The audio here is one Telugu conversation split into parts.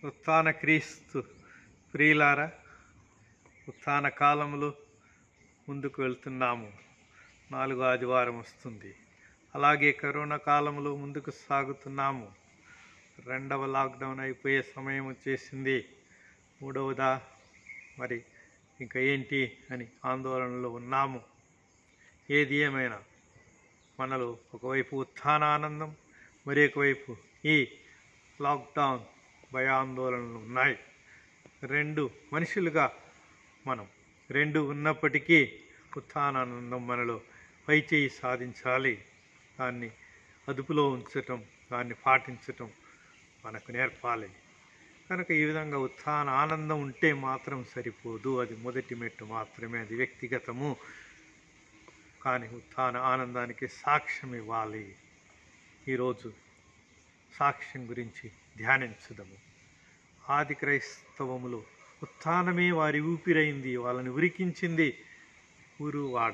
ఉత్థాన క్రీస్తు ప్రియులారా ఉత్థాన కాలంలో ముందుకు వెళ్తున్నాము నాలుగో ఆదివారం వస్తుంది అలాగే కరోనా కాలంలో ముందుకు సాగుతున్నాము రెండవ లాక్డౌన్ అయిపోయే సమయం వచ్చేసింది మూడవదా మరి ఇంకా ఏంటి అని ఆందోళనలో ఉన్నాము ఏది ఏమైనా మనలో ఒకవైపు ఉత్థాన ఆనందం మరి వైపు ఈ లాక్డౌన్ భయాందోళనలు ఉన్నాయి రెండు మనుషులుగా మనం రెండు ఉన్నప్పటికీ ఉత్థానానందం మనలో పైచేయి సాధించాలి దాన్ని అదుపులో ఉంచటం దాన్ని పాటించటం మనకు నేర్పాలి కనుక ఈ విధంగా ఉత్థాన ఆనందం ఉంటే మాత్రం సరిపోదు అది మొదటి మెట్టు మాత్రమే అది వ్యక్తిగతము కానీ ఉత్థాన ఆనందానికి సాక్ష్యం ఇవ్వాలి ఈరోజు సాక్ష్యం గురించి ధ్యానించుదము ఆది క్రైస్తవములో ఉత్థానమే వారి ఊపిరైంది వాళ్ళని ఉరికించింది ఊరు వాడ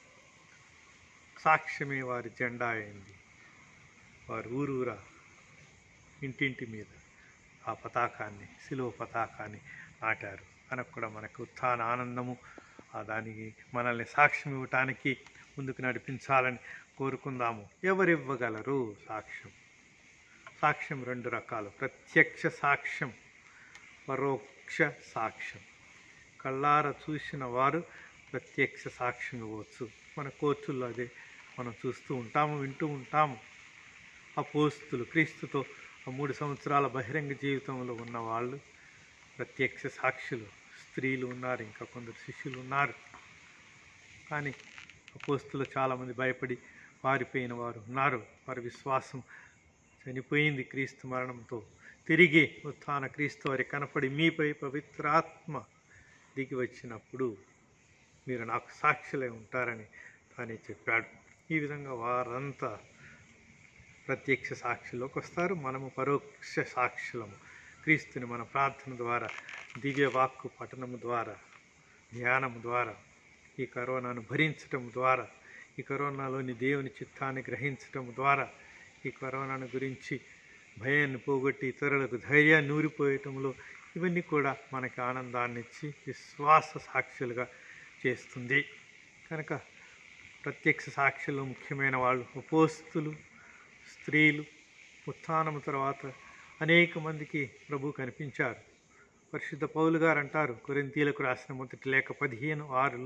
సాక్ష్యమే వారి జెండా అయింది వారు ఊరూరా ఇంటింటి మీద ఆ పతాకాన్ని సిలువ పతాకాన్ని నాటారు కనుక కూడా మనకు ఉత్థాన ఆనందము ఆ దానికి మనల్ని సాక్ష్యం ఇవ్వటానికి ముందుకు నడిపించాలని కోరుకుందాము ఎవరివ్వగలరు సాక్ష్యం సాక్ష్యం రెండు రకాలు ప్రత్యక్ష సాక్ష్యం పరోక్ష సాక్ష్యం కళ్ళార చూసిన వారు ప్రత్యక్ష సాక్ష్యం ఇవ్వచ్చు మన కోర్టుల్లో అదే మనం చూస్తూ ఉంటాము వింటూ ఉంటాము అపోస్తులు క్రీస్తుతో ఆ మూడు సంవత్సరాల బహిరంగ జీవితంలో ఉన్న వాళ్ళు ప్రత్యక్ష సాక్షులు స్త్రీలు ఉన్నారు ఇంకా కొందరు శిష్యులు ఉన్నారు కానీ అపోస్తులు చాలామంది భయపడి పారిపోయిన వారు ఉన్నారు వారి విశ్వాసం చనిపోయింది క్రీస్తు మరణంతో తిరిగి ఉత్థాన క్రీస్తు వారి కనపడి మీపై పవిత్రాత్మ దిగి వచ్చినప్పుడు మీరు నాకు సాక్షులై ఉంటారని తానే చెప్పాడు ఈ విధంగా వారంతా ప్రత్యక్ష సాక్షిలోకి వస్తారు మనము పరోక్ష సాక్షులము క్రీస్తుని మన ప్రార్థన ద్వారా దివ్య వాక్కు పఠనము ద్వారా ధ్యానము ద్వారా ఈ కరోనాను భరించటం ద్వారా ఈ కరోనాలోని దేవుని చిత్తాన్ని గ్రహించటం ద్వారా ఈ కరోనాను గురించి భయాన్ని పోగొట్టి ఇతరులకు ధైర్యాన్ని నూరిపోయటంలో ఇవన్నీ కూడా మనకి ఆనందాన్ని ఇచ్చి విశ్వాస సాక్షులుగా చేస్తుంది కనుక ప్రత్యక్ష సాక్షులు ముఖ్యమైన వాళ్ళు ఉపోస్తులు స్త్రీలు ఉత్థానము తర్వాత అనేక మందికి ప్రభు కనిపించారు పరిశుద్ధ పౌలు గారు అంటారు కొరింతీలకు రాసిన మొదటి లేఖ పదిహేను ఆరులో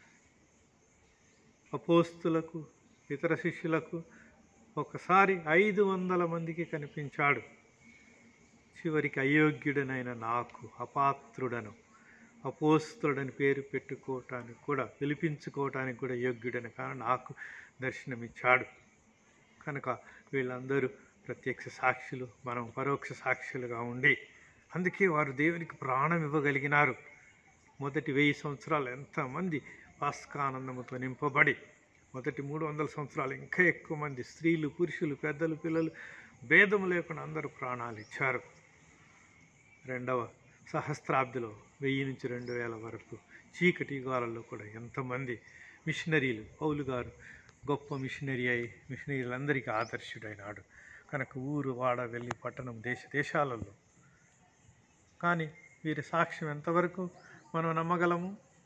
అపోస్తులకు ఇతర శిష్యులకు ఒకసారి ఐదు వందల మందికి కనిపించాడు చివరికి అయోగ్యుడనైన నాకు అపాత్రుడను అపోస్తుడని పేరు పెట్టుకోవటానికి కూడా పిలిపించుకోవటానికి కూడా యోగ్యుడని కానీ నాకు దర్శనమిచ్చాడు కనుక వీళ్ళందరూ ప్రత్యక్ష సాక్షులు మనం పరోక్ష సాక్షులుగా ఉండి అందుకే వారు దేవునికి ప్రాణం ఇవ్వగలిగినారు మొదటి వెయ్యి సంవత్సరాలు ఎంతమంది పాస్కానందముతో నింపబడి మొదటి మూడు వందల సంవత్సరాలు ఇంకా ఎక్కువ మంది స్త్రీలు పురుషులు పెద్దలు పిల్లలు భేదం లేకుండా అందరూ ప్రాణాలు ఇచ్చారు రెండవ సహస్రాబ్దిలో వెయ్యి నుంచి రెండు వేల వరకు చీకటి యుగాలలో కూడా ఎంతమంది మిషనరీలు పౌలు గారు గొప్ప మిషనరీ అయి మిషనరీలందరికీ ఆదర్శుడైనాడు కనుక ఊరు వాడ వెళ్ళి పట్టణం దేశ దేశాలలో కానీ వీరి సాక్ష్యం ఎంతవరకు మనం నమ్మగలము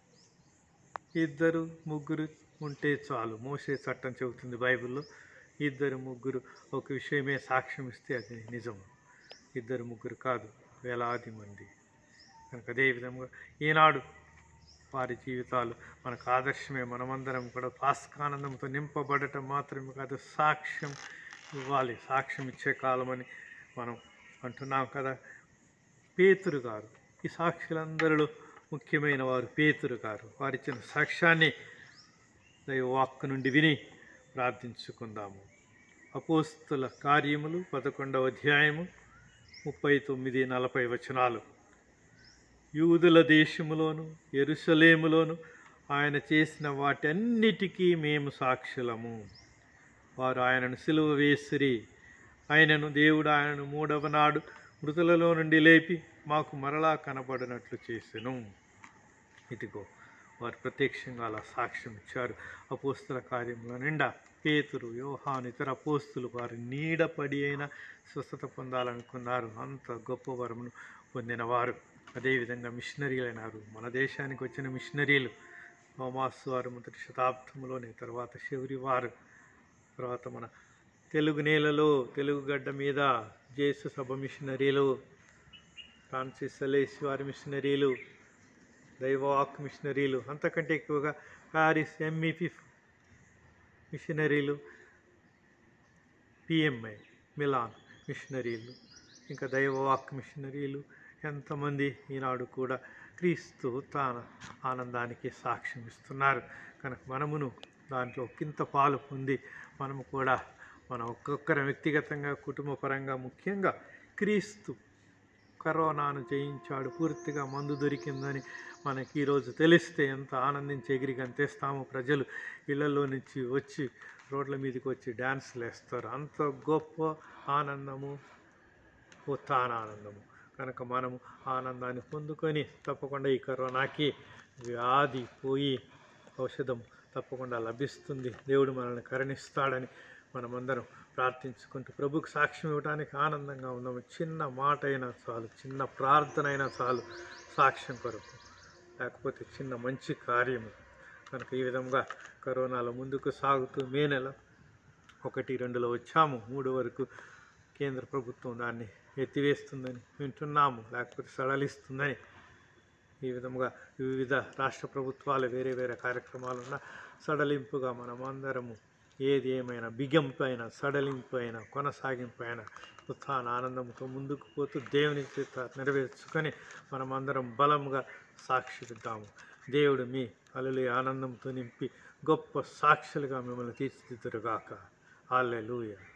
ఇద్దరు ముగ్గురు ఉంటే చాలు మోసే చట్టం చెబుతుంది బైబిల్లో ఇద్దరు ముగ్గురు ఒక విషయమే సాక్ష్యం ఇస్తే అది నిజం ఇద్దరు ముగ్గురు కాదు వేలాది మంది కనుక అదేవిధంగా ఈనాడు వారి జీవితాలు మనకు ఆదర్శమే మనమందరం కూడా పాస్కానందంతో నింపబడటం మాత్రమే కాదు సాక్ష్యం ఇవ్వాలి సాక్ష్యం ఇచ్చే కాలమని మనం అంటున్నాం కదా పేతురు గారు ఈ సాక్షులందరిలో ముఖ్యమైన వారు పేతురు గారు వారిచ్చిన సాక్ష్యాన్ని దైవ వాక్కు నుండి విని ప్రార్థించుకుందాము అపోస్తుల కార్యములు పదకొండవ అధ్యాయము ముప్పై తొమ్మిది నలభై వచనాలు యూదుల దేశములోను ఎరుసలేములోను ఆయన చేసిన వాటన్నిటికీ మేము సాక్షులము వారు ఆయనను సిలువ వేసిరి ఆయనను దేవుడు ఆయనను మూడవ నాడు మృతులలో నుండి లేపి మాకు మరలా కనబడినట్లు చేసెను ఇదిగో వారు ప్రత్యక్షంగా అలా సాక్ష్యం ఇచ్చారు అపోస్తుల కార్యంలో నిండా పేతురు యోహాను ఇతర పోస్తులు వారి నీడపడి అయిన స్వస్థత పొందాలనుకున్నారు అంత గొప్ప వరమును పొందినవారు అదేవిధంగా మిషనరీలైనారు మన దేశానికి వచ్చిన మిషనరీలు థోమాస్ వారు మొదటి శతాబ్దంలోనే తర్వాత శివరి వారు తర్వాత మన తెలుగు నేలలో తెలుగు గడ్డ మీద జేసు సభ మిషనరీలు ఫ్రాన్సిస్ సలేసి వారి మిషనరీలు దైవాక్ మిషనరీలు అంతకంటే ఎక్కువగా ప్యారిస్ ఎంఈపి మిషనరీలు పిఎంఐ మిలాన్ మిషనరీలు ఇంకా దైవవాక్ మిషనరీలు ఎంతమంది ఈనాడు కూడా క్రీస్తు తాన ఆనందానికి సాక్ష్యం ఇస్తున్నారు కనుక మనమును దాంట్లో కింత పాలు పొంది మనము కూడా మన ఒక్కొక్కరి వ్యక్తిగతంగా కుటుంబపరంగా ముఖ్యంగా క్రీస్తు కరోనాను జయించాడు పూర్తిగా మందు దొరికిందని మనకి ఈరోజు తెలిస్తే ఎంత ఆనందించి ఎగిరి గంతేస్తామో ప్రజలు ఇళ్లలో నుంచి వచ్చి రోడ్ల మీదకి వచ్చి డ్యాన్స్లు వేస్తారు అంత గొప్ప ఆనందము ఉత్థాన ఆనందము కనుక మనము ఆనందాన్ని పొందుకొని తప్పకుండా ఈ కరోనాకి వ్యాధి పోయి ఔషధం తప్పకుండా లభిస్తుంది దేవుడు మనల్ని కరుణిస్తాడని మనమందరం ప్రార్థించుకుంటూ ప్రభుకు సాక్ష్యం ఇవ్వడానికి ఆనందంగా ఉన్నాము చిన్న మాట అయినా చాలు చిన్న ప్రార్థన అయినా చాలు సాక్ష్యం కొరకు లేకపోతే చిన్న మంచి కార్యము కనుక ఈ విధంగా కరోనాలో ముందుకు సాగుతూ మే నెల ఒకటి రెండులో వచ్చాము మూడు వరకు కేంద్ర ప్రభుత్వం దాన్ని ఎత్తివేస్తుందని వింటున్నాము లేకపోతే సడలిస్తుందని ఈ విధముగా వివిధ రాష్ట్ర ప్రభుత్వాలు వేరే వేరే కార్యక్రమాలు ఉన్న సడలింపుగా మనమందరము ఏది ఏమైనా బిగింపు అయినా సడలింపు అయినా కొనసాగింపు అయినా ఉత్థాన ఆనందంతో ముందుకు పోతూ దేవుని చేత నెరవేర్చుకొని మనమందరం బలంగా సాక్షిద్దాము దేవుడు మీ అలలి ఆనందంతో నింపి గొప్ప సాక్షులుగా మిమ్మల్ని తీర్చిదిద్దురుగాక హల్లెలూయా